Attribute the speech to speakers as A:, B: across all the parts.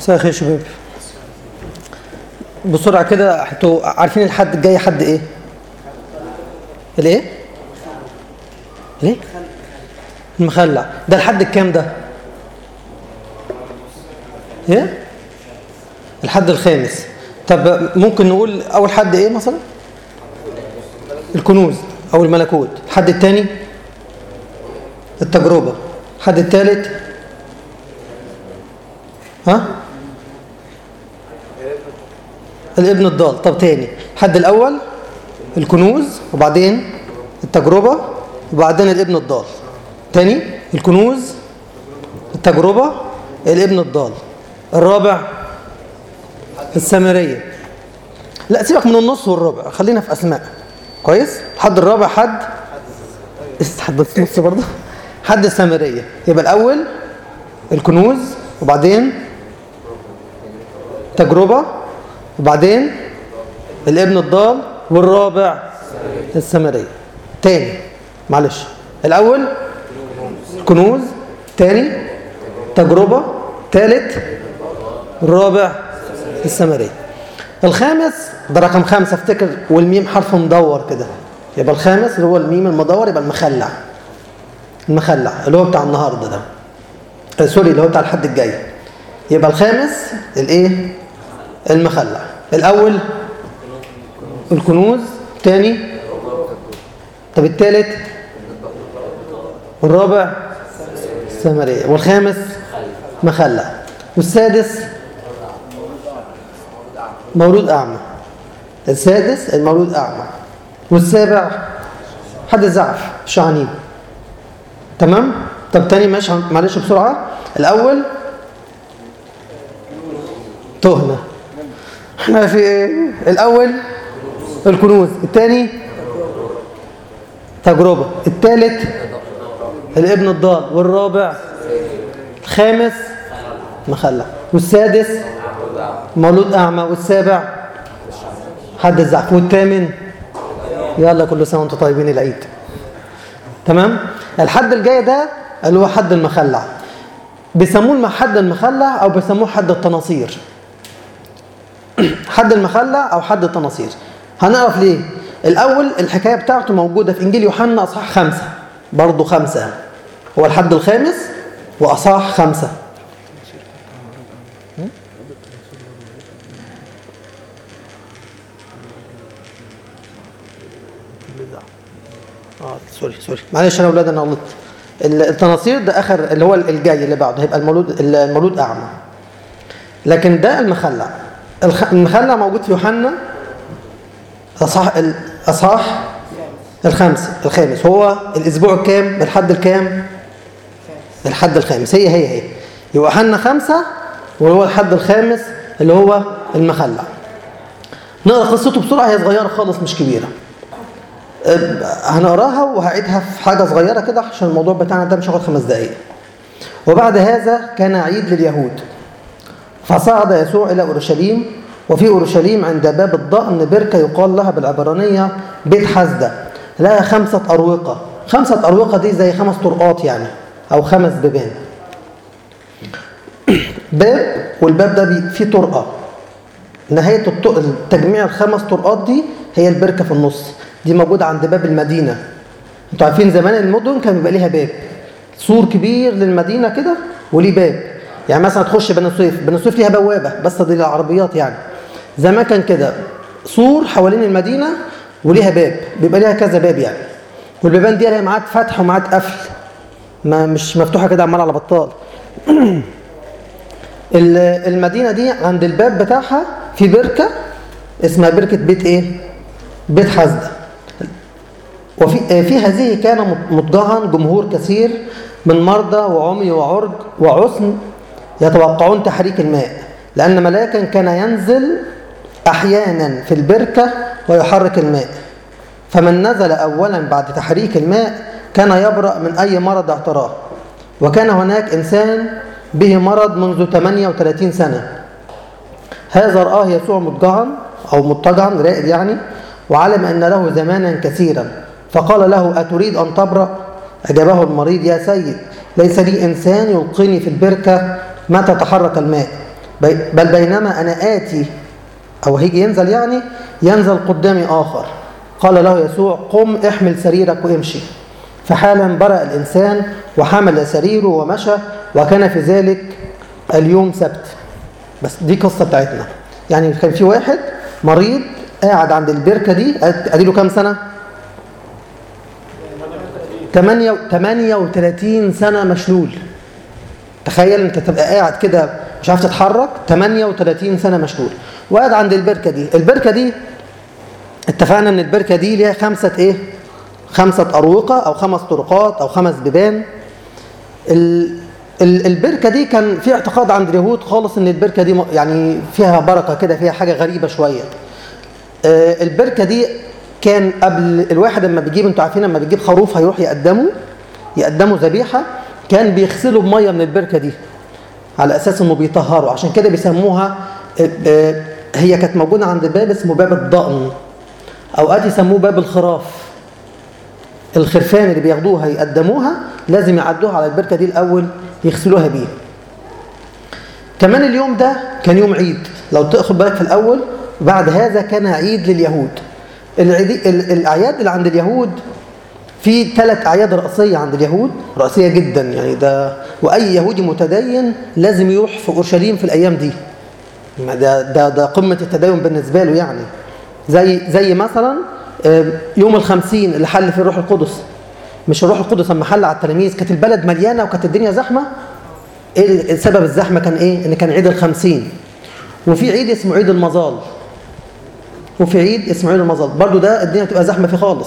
A: مساء الخير يا شباب بسرعة كده انتوا عارفين الحد الجاي حد ايه؟ الايه؟ ليه؟ المخلع ده الحد الكام ده؟ ايه؟ الحد الخامس طب ممكن نقول اول حد ايه مثلا؟ الكنوز او الملكوت الحد الثاني التجربة الحد الثالث ها؟ الابن الضال طب تاني الحد الاول الكنوز وبعدين التجربة وبعدين الابن الضال تاني الكنوز التجربة الابن الضال الرابع السامرية لا سيبك من النص والربع خلينا في أسماء كويس الحد الرابع حد حد النص برضه حد السامرية يبقى الأول الكنوز وبعدين تجربة وبعدين الابن الضال والرابع السامرية تاني معلش الأول كنوز تاني تجربة تالت الرابع السامرية الخامس ده رقم خمسة افتكر والميم حرف مدور كده يبقى الخامس اللي هو الميم المدور يبقى المخلع المخلع اللي هو بتاع النهارده ده آه، سوري اللي هو بتاع الحد الجاي يبقى الخامس الايه المخلع الاول الكنوز تاني طب التالت والرابع السامرية والخامس مخلع والسادس مولود أعمى السادس المولود أعمى والسابع حد الزعف شعنين تمام طب تاني ماشي معلش بسرعة الأول تهنة احنا في ايه الأول الكنوز الثاني تجربة الثالث الابن الضال والرابع الخامس مخلع والسادس مولود أعمى والسابع حد الزعف والثامن يلا كل سنة وانتم طيبين العيد تمام الحد الجاي ده اللي هو حد المخلع بيسموه حد المخلع او بيسموه حد التناصير حد المخلع او حد التناصير هنعرف ليه الاول الحكايه بتاعته موجوده في انجيل يوحنا اصحاح خمسة برضه خمسة هو الحد الخامس واصحاح خمسة اه سوري سوري معلش انا اولاد انا غلطت التناصير ده اخر اللي هو الجاي اللي بعده هيبقى المولود المولود اعمى لكن ده المخلع الخ- المخلع موجود في يوحنا اصحاح الاصحاح الخامس الخامس هو الاسبوع الكام الحد الكام الحد الخامس هي هي هي يوحنا خمسة وهو الحد الخامس اللي هو المخلع نقرا قصته بسرعه هي صغيره خالص مش كبيره هنقراها وهعيدها في حاجة صغيرة كده عشان الموضوع بتاعنا ده مش هياخد خمس دقايق. وبعد هذا كان عيد لليهود. فصعد يسوع إلى أورشليم وفي أورشليم عند باب الضأن بركة يقال لها بالعبرانية بيت حزدة لها خمسة أروقة. خمسة أروقة دي زي خمس طرقات يعني أو خمس بيبان. باب والباب ده بي- فيه طرقة. نهاية الط- التجميع الخمس طرقات دي هي البركة في النص دي موجودة عند باب المدينة انتوا عارفين زمان المدن كان بيبقى ليها باب سور كبير للمدينة كده وليه باب يعني مثلا تخش بني سويف بني سويف ليها بوابة بس دي للعربيات يعني زمان كان كده سور حوالين المدينة وليها باب بيبقى ليها كذا باب يعني والبيبان دي لها ميعاد فتح وميعاد قفل ما مش مفتوحة كده عمال على بطال ال- المدينة دي عند الباب بتاعها في بركة اسمها بركة بيت ايه؟ بيت حزدة وفي آه، في هذه كان مضجعا جمهور كثير من مرضى وعمي وعرج وعسن يتوقعون تحريك الماء لأن ملاكا كان ينزل أحيانا في البركة ويحرك الماء فمن نزل أولا بعد تحريك الماء كان يبرأ من أي مرض اعتراه وكان هناك إنسان به مرض منذ 38 سنة هذا رآه يسوع مضجعا أو مضطجعا رائد يعني وعلم أن له زمانا كثيرا فقال له أتريد أن تبرأ أجابه المريض يا سيد ليس لي إنسان يلقيني في البركة متى تحرك الماء بي- بل بينما أنا آتي أو هيجي ينزل يعني ينزل قدامي آخر قال له يسوع قم احمل سريرك وامشي فحالا برأ الإنسان وحمل سريره ومشى وكان في ذلك اليوم سبت بس دي قصة بتاعتنا يعني كان في واحد مريض قاعد عند البركة دي ادي له كام سنة 8 38 سنة مشلول تخيل انت تبقى قاعد كده مش عارف تتحرك 38 سنة مشلول وقاعد عند البركة دي البركة دي اتفقنا ان البركة دي ليها خمسة ايه خمسة أروقة أو خمس طرقات أو خمس بيبان ال- ال- البركة دي كان في اعتقاد عند اليهود خالص ان البركة دي م- يعني فيها بركة كده فيها حاجة غريبة شوية آه، البركة دي كان قبل الواحد لما بيجيب انتوا عارفين لما بيجيب خروف هيروح يقدمه يقدمه ذبيحة كان بيغسلوا بمية من البركة دي على أساس إنه بيطهروا عشان كده بيسموها آه، آه، هي كانت موجودة عند باب اسمه باب الضأن أوقات يسموه باب الخراف الخرفان اللي بياخدوها يقدموها لازم يعدوها على البركة دي الأول يغسلوها بيه كمان اليوم ده كان يوم عيد لو تاخد بالك في الأول بعد هذا كان عيد لليهود العيد ال- الأعياد اللي عند اليهود في ثلاث أعياد رئيسية عند اليهود رئيسية جدا يعني ده وأي يهودي متدين لازم يروح في أورشليم في الأيام دي ما ده ده ده قمة التدين بالنسبة له يعني زي زي مثلا آه، يوم الخمسين اللي حل فيه الروح القدس مش الروح القدس لما حل على التلاميذ كانت البلد مليانة وكانت الدنيا زحمة ايه سبب الزحمة كان ايه ان كان عيد الخمسين وفي عيد اسمه عيد المظال وفي عيد اسمه عيد المظال برضو ده الدنيا تبقى زحمة فيه خالص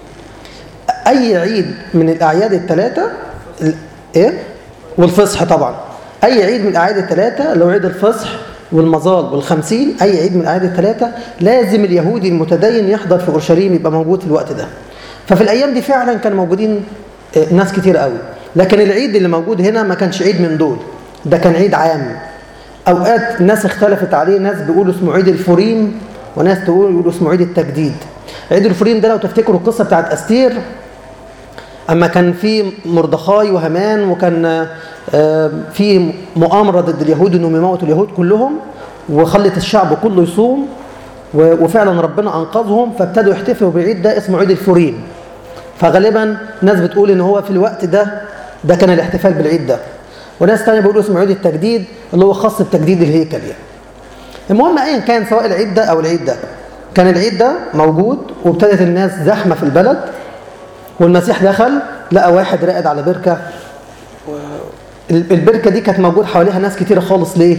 A: اي عيد من الاعياد الثلاثة ال- ايه والفصح طبعا اي عيد من الاعياد الثلاثة لو عيد الفصح والمظال والخمسين اي عيد من الاعياد الثلاثة لازم اليهودي المتدين يحضر في اورشليم يبقى موجود في الوقت ده ففي الايام دي فعلا كان موجودين آه، ناس كتير قوي لكن العيد اللي موجود هنا ما كانش عيد من دول ده كان عيد عام اوقات ناس اختلفت عليه ناس بيقولوا اسمه عيد الفوريم وناس تقول يقولوا اسمه عيد التجديد عيد الفوريم ده لو تفتكروا القصه بتاعت استير اما كان في مردخاي وهامان وكان آه، في مؤامره ضد اليهود انهم يموتوا اليهود كلهم وخلت الشعب كله يصوم و- وفعلا ربنا انقذهم فابتدوا يحتفلوا بعيد ده اسمه عيد الفوريم فغالبا ناس بتقول ان هو في الوقت ده ده كان الاحتفال بالعيد ده وناس تانية بيقولوا اسمه عيد التجديد اللي هو خاص بتجديد الهيكل يعني المهم ايا كان سواء العيد ده او العيد ده كان العيد ده موجود وابتدت الناس زحمه في البلد والمسيح دخل لقى واحد راقد على بركه و- ال- البركه دي كانت موجود حواليها ناس كتيره خالص ليه؟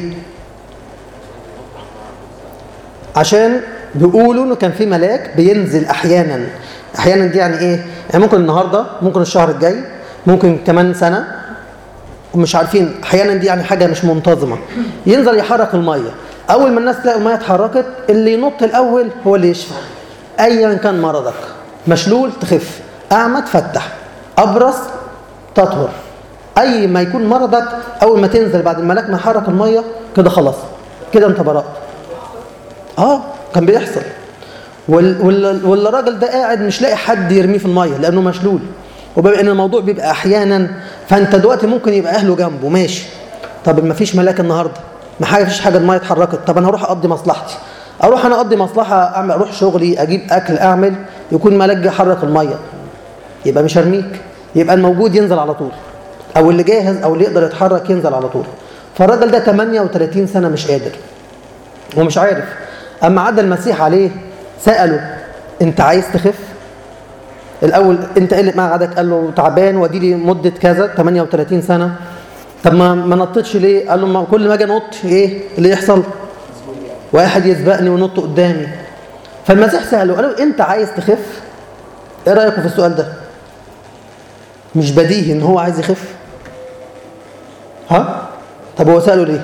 A: عشان بيقولوا انه كان في ملاك بينزل احيانا احيانا دي يعني ايه؟ يعني ممكن النهارده ممكن الشهر الجاي ممكن كمان سنه ومش عارفين احيانا دي يعني حاجه مش منتظمه ينزل يحرك الميه اول ما الناس تلاقي الميه اتحركت اللي ينط الاول هو اللي يشفى ايا كان مرضك مشلول تخف اعمى تفتح ابرص تطهر اي ما يكون مرضك اول ما تنزل بعد الملاك ما يحرك الميه كده خلاص كده انت برأت اه كان بيحصل وال- وال- والراجل ده قاعد مش لاقي حد يرميه في الميه لانه مشلول وبما ان الموضوع بيبقى احيانا فانت دلوقتي ممكن يبقى اهله جنبه ماشي طب ما فيش ملاك النهارده ما حاجه فيش حاجه الميه اتحركت طب انا هروح اقضي مصلحتي اروح انا اقضي مصلحه اعمل اروح شغلي اجيب اكل اعمل يكون ملاك جه يحرك الميه يبقى مش هرميك يبقى الموجود ينزل على طول او اللي جاهز او اللي يقدر يتحرك ينزل على طول فالراجل ده 38 سنه مش قادر ومش عارف اما عدى المسيح عليه ساله انت عايز تخف الاول انت ايه اللي قعدك قال له تعبان وادي لي مده كذا 38 سنه طب ما ما نطيتش ليه قال له ما كل ما اجي انط ايه اللي يحصل واحد يسبقني وينط قدامي فالمسيح ساله قال له انت عايز تخف ايه رايكم في السؤال ده مش بديهي ان هو عايز يخف ها طب هو ساله ليه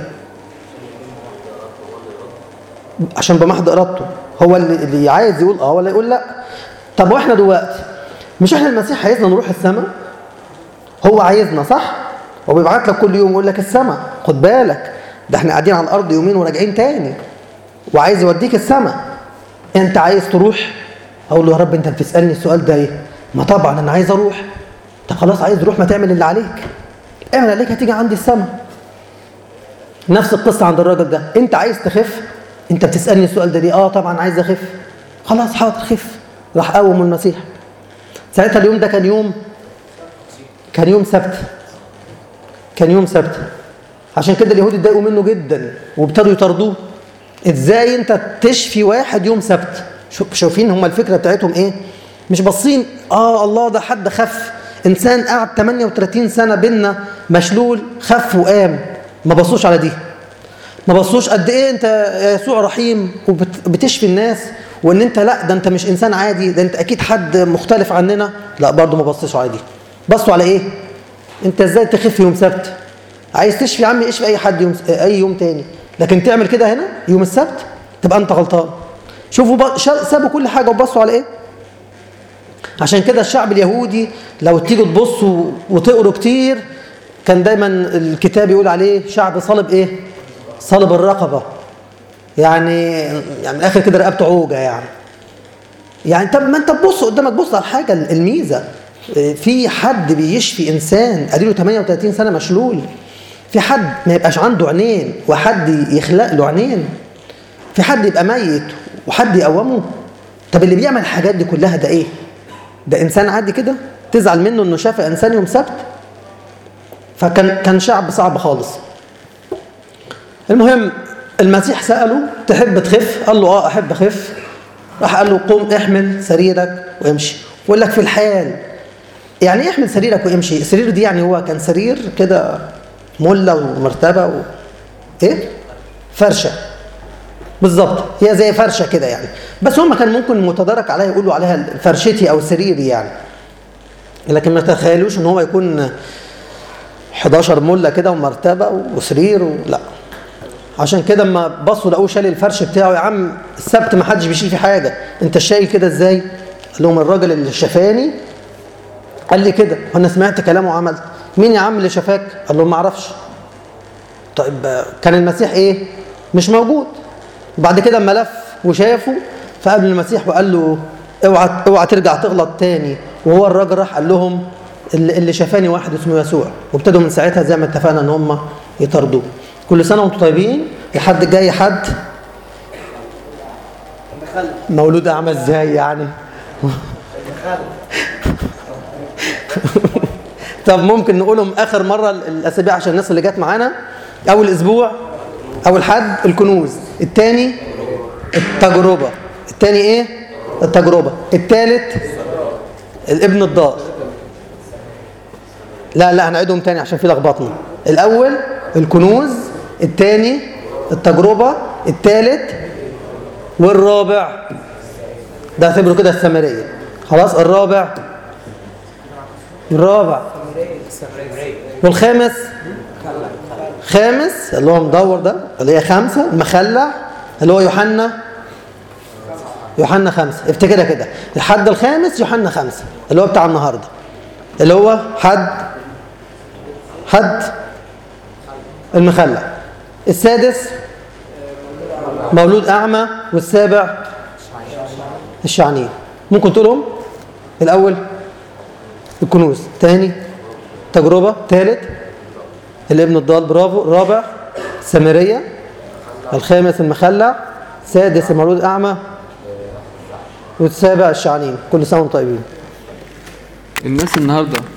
A: عشان بمحض ارادته هو اللي, اللي عايز يقول اه ولا يقول لا طب واحنا دلوقتي مش احنا المسيح عايزنا نروح السماء هو عايزنا صح هو بيبعت لك كل يوم يقول لك السماء خد بالك ده احنا قاعدين على الارض يومين وراجعين تاني وعايز يوديك السماء انت عايز تروح اقول له يا رب انت بتسالني السؤال ده ايه ما طبعا انا عايز اروح طب خلاص عايز تروح ما تعمل اللي عليك اعمل عليك هتيجي عندي السماء نفس القصة عند الراجل ده انت عايز تخف انت بتسألني السؤال ده ليه اه طبعا عايز اخف خلاص حاضر خف راح قوم المسيح ساعتها اليوم ده كان يوم كان يوم سبت كان يوم سبت عشان كده اليهود اتضايقوا منه جدا وابتدوا يطردوه ازاي انت تشفي واحد يوم سبت شوف- شايفين هم الفكره بتاعتهم ايه مش باصين اه الله ده حد خف انسان قعد 38 سنه بينا مشلول خف وقام ما بصوش على دي ما بصوش قد ايه انت يا يسوع رحيم وبتشفي الناس وان انت لا ده انت مش انسان عادي ده انت اكيد حد مختلف عننا لا برضه ما بصيش على دي بصوا على ايه انت ازاي تخف يوم سبت عايز تشفي يا عم اشفي اي حد يوم اي يوم تاني لكن تعمل كده هنا يوم السبت تبقى انت غلطان شوفوا بق- شا- سابوا كل حاجه وبصوا على ايه عشان كده الشعب اليهودي لو تيجوا تبصوا وتقروا كتير كان دايما الكتاب يقول عليه شعب صلب ايه صلب الرقبه يعني يعني من الاخر كده رقبته عوجه يعني يعني طب ما انت تبص قدامك بص على الحاجه الميزه في حد بيشفي انسان اديله 38 سنه مشلول في حد ما يبقاش عنده عينين وحد يخلق له عينين في حد يبقى ميت وحد يقومه طب اللي بيعمل الحاجات دي كلها ده ايه ده انسان عادي كده تزعل منه انه شاف انسان يوم سبت فكان كان شعب صعب خالص المهم المسيح سأله تحب تخف قال له اه احب اخف راح قال له قم احمل سريرك وامشي ويقول لك في الحال يعني ايه احمل سريرك وامشي السرير دي يعني هو كان سرير كده مله ومرتبه و... ايه فرشه بالظبط هي زي فرشه كده يعني بس هم كان ممكن متدارك عليها يقولوا عليها فرشتي او سريري يعني لكن ما تخيلوش ان هو يكون 11 مله كده ومرتبه وسرير و... لا عشان كده اما بصوا لقوه شال الفرش بتاعه يا عم السبت ما حدش بيشيل فيه حاجه انت شايل كده ازاي قال لهم الراجل اللي شفاني قال لي كده وانا سمعت كلامه وعملت مين يا عم اللي شفاك قال لهم ما اعرفش طيب آه، كان المسيح ايه مش موجود بعد كده اما لف وشافه فقابل المسيح وقال له اوعى اوعى ترجع تغلط تاني وهو الراجل راح قال لهم اللي اللي شفاني واحد اسمه يسوع وابتدوا من ساعتها زي ما اتفقنا ان هم يطردوه كل سنه وانتم طيبين الحد الجاي حد مولود اعمى ازاي يعني طب ممكن نقولهم اخر مره الاسابيع عشان الناس اللي جت معانا اول اسبوع اول حد الكنوز الثاني التجربه الثاني ايه التجربه الثالث الابن الضال لا لا هنعيدهم تاني عشان في لخبطنا الاول الكنوز الثاني التجربه الثالث والرابع ده اعتبره كده السامريه خلاص الرابع الرابع والخامس خامس اللي هو مدور ده اللي هي خمسة المخلع اللي هو يوحنا يوحنا خمسة افتكرها كده الحد الخامس يوحنا خمسة اللي هو بتاع النهاردة اللي هو حد حد المخلع السادس مولود أعمى والسابع الشعنين ممكن تقولهم الأول الكنوز تاني تجربة ثالث الابن الضال برافو الرابع السامرية الخامس المخلع السادس المولود أعمى والسابع الشعنين كل سنة وانتم طيبين
B: الناس النهارده